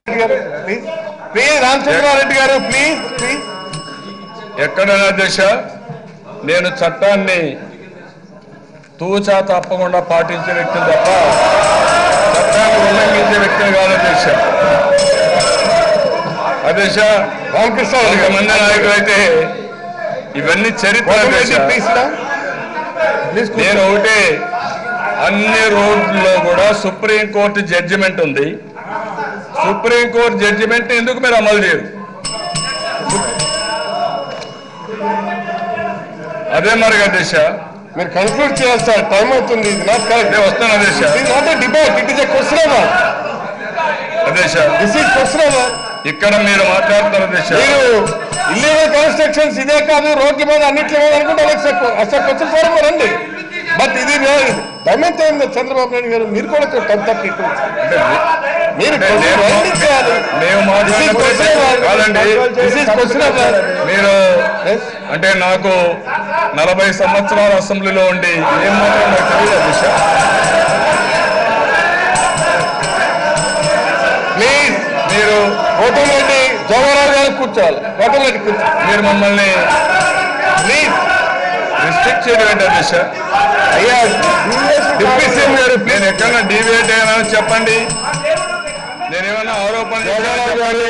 గారు please please Ramachandra Reddy గారు please please ఎక్కడైనా దశ నేను చట్టాన్ని తూచా తప్పకుండా పాటించే వ్యక్తిని తప్ప చట్టాన్ని ఉల్లంఘించే వ్యక్తిని కాదు దశ అదేశ రామకృష్ణ కొంతమంది నాయకులు అయితే ఇవన్నీ చరిత్ర దశ ప్లీజ్ ప్లీజ్ నేను ఒకటే అన్ని రోడ్లలో కూడా సుప్రీంకోర్టు జడ్జిమెంట్ ఉంది సుప్రీంకోర్టు జడ్జిమెంట్ ఎందుకు మీరు అమలు చేయరు అదే మరి దిశ మీరు కన్క్లూడ్ చేయాలి సార్ టైం అవుతుంది ఇది నాట్ కరెక్ట్ నేను వస్తున్నా దిశ this not a debate it is a question hour అదేశ దిస్ ఈజ్ క్వశ్చన్ అవర్ ఇక్కడ మీరు మాట్లాడుతున్న దిశ మీరు ఇల్లీగల్ కన్స్ట్రక్షన్స్ ఇదే కాదు రోడ్ల మీద అన్నింటి మీద అనుకుంటే అసలు క్వశ్చన్ ఫోరం రండి బట్ ఇది టైం ఎంత అయింది చంద్రబాబు నాయుడు గారు మీరు కూడా టైం తప్పి మీరు అంటే question నేను- raise చేయాలి మేము This is question మాట్లాడుతున్న hour. కాదండి This is question hour. మీరు Yes. అంటే నాకు నలభై సంవత్సరాల అసెంబ్లీలో ఉండి ఏం మాత్రం నాకు తెలియదు దిశ ప్లీజ్ మీరు కోటమిరెడ్డి జవహర్లాల్ గారు కూర్చోవాలి కోటమిరెడ్డి కూర్చోవాలి మీరు మమ్మల్ని ప్లీజ్ రిస్ట్రిక్ట్ చేయడం ఏంటి దిశ అయ్యా డిప్యూటీ సీఎం గారు నేను ఎక్కడన్నా డీవియేట్ అయ్యానని చెప్పండి నేనేమన్నా ఆరోపణ జోగారావు గారు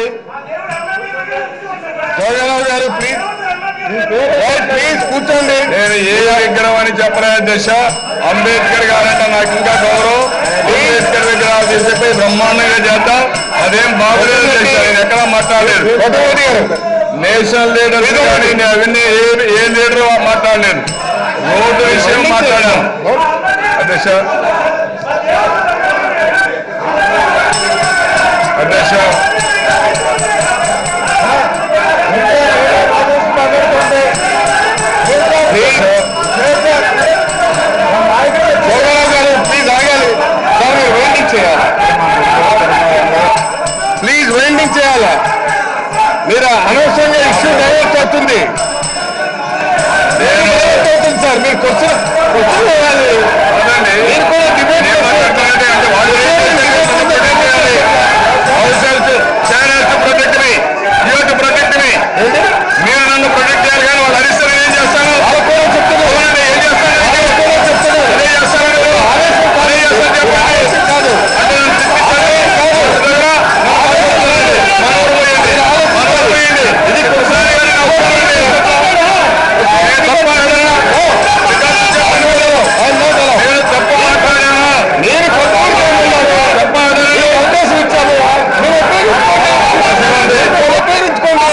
జోగారావు గారు ప్లీజ్ ప్లీజ్ కూర్చోండి నేను ఏ విగ్రహం అని చెప్పలేదు దశ అంబేద్కర్ గారంటే నాకు ఇంకా గౌరవం అంబేద్కర్ విగ్రహాలు తీసుకుపోయి బ్రహ్మాండంగా చేద్దాం అదేం బాగలేదు దశ నేను ఎక్కడా మాట్లాడలేదు కోటమిరెడ్డి గారు నేషనల్ లీడర్స్ కానీ నేను అవన్నీ ఏ ఏ లీడర్ మాట్లాడలేదు రోడ్డు విషయం మాట్లాడాను అధ్యక్ష అధ్యక్ష జోగారావు గారు ప్లీజ్ ఆగాలి సార్ మీరు వెయిటింగ్ చేయాలి ప్లీజ్ వెయిటింగ్ చేయాలా మీరు అనవసరంగా ఇష్యూ డైవర్ట్ అవుతుంది నేను డైవర్ట్ అవుతుంది సార్ మీరు క్వశ్చన్ క్వశ్చన్ వేయాలి అదండి మీరు కూడా డిబేట్ నేను మాట్లాడుతున్నానంటే అంటే వాళ్ళు ఏం చేశారు? ప్రొటెక్ట్ చేయాలి. House health channels to protect me you to protect me మీరు నన్ను ప్రొటెక్ట్ చేయాలి కానీ వాళ్ళు అరిస్తారు ఏం చేస్తాను వాళ్ళు కూడా చెప్తున్నారు అవునండి, ఏం చేస్తాను వాళ్ళు కూడా చెప్తున్నారు అదే చేస్తాను నేను. అదే చేస్తాను చెప్పండి ఆవేశం కాదు అంటే నన్ను తిప్పించండి. వదలరా? మనోడు పోయింది. మనోడు పోయింది. ఇది ఒకసారి కానీ నా ఒప్పుకోండి. నేను తప్పు మాట్లాడానా? చెప్పండి మీరు. ఆయన నోట్ అలా. నేను తప్పు మాట్లాడానా? నేను కొత్తగా చెప్తున్నాను. తప్పు మాట్లాడానా? మీకు అవకాశం ఇచ్చాము మీరు ఉపయోగించుకోండి మీరు ఉపయోగించుకోండి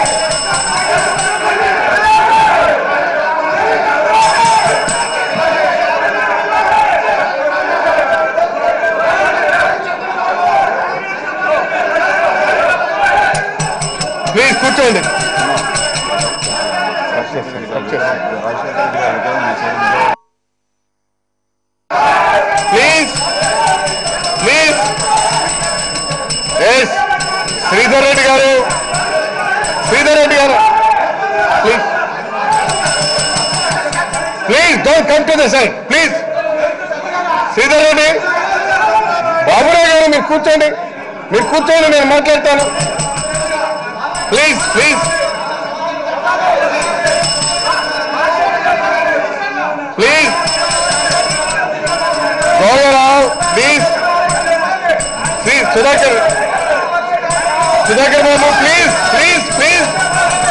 ప్లీజ్ కూర్చోండి please please yes Sridhar Reddy గారు శ్రీధర్ రెడ్డి గారు please please don't come to the side please Sridhar Reddy Baburao గారు మీరు కూర్చోండి మీరు కూర్చోండి నేను మాట్లాడతాను please please please Gogarao please please Sudhakar Sudhakar Babu please please please